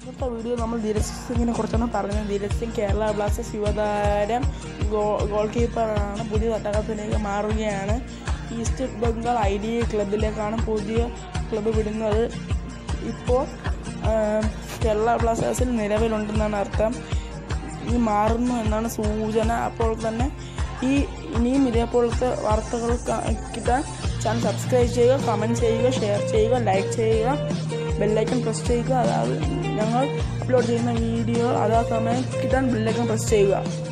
ഇന്നത്തെ വീഡിയോ നമ്മൾ ധീരജ് സിംഗിനെ കുറിച്ചാണ് പറഞ്ഞത് ധീരജ് സിംഗ് കേരള ബ്ലാസ്റ്റേഴ്സ് യുവതാരം ഗോ ഗോൾ കീപ്പറാണ് പുതിയ തട്ടകത്തിലേക്ക് മാറുകയാണ് east Bengal I D A ക്ലബിലേക്കാണ് പുതിയ ക്ലബ്ബ് വിടുന്നത് ഇപ്പോൾ കേരള ബ്ലാസ്റ്റേഴ്സിൽ നിലവിലുണ്ടെന്നാണ് അർത്ഥം ഈ മാറുന്നു എന്നാണ് സൂചന അപ്പോൾ തന്നെ ഈ ഇനിയും ഇതേപോലത്തെ വാർത്തകൾ ക- കിട്ടാൻ ചാനൽ സബ്സ്ക്രൈബ് ചെയ്യുക കമൻറ്റ് ചെയ്യുക ഷെയർ ചെയ്യുക ലൈക്ക് ചെയ്യുക ബെല്ലൈക്കൺ പ്രസ് ചെയ്യുക അതായത് ഞങ്ങൾ അപ്ലോഡ് ചെയ്യുന്ന വീഡിയോ അതാ സമയം കിട്ടാൻ ബെല്ലൈക്കൺ പ്രസ് ചെയ്യുക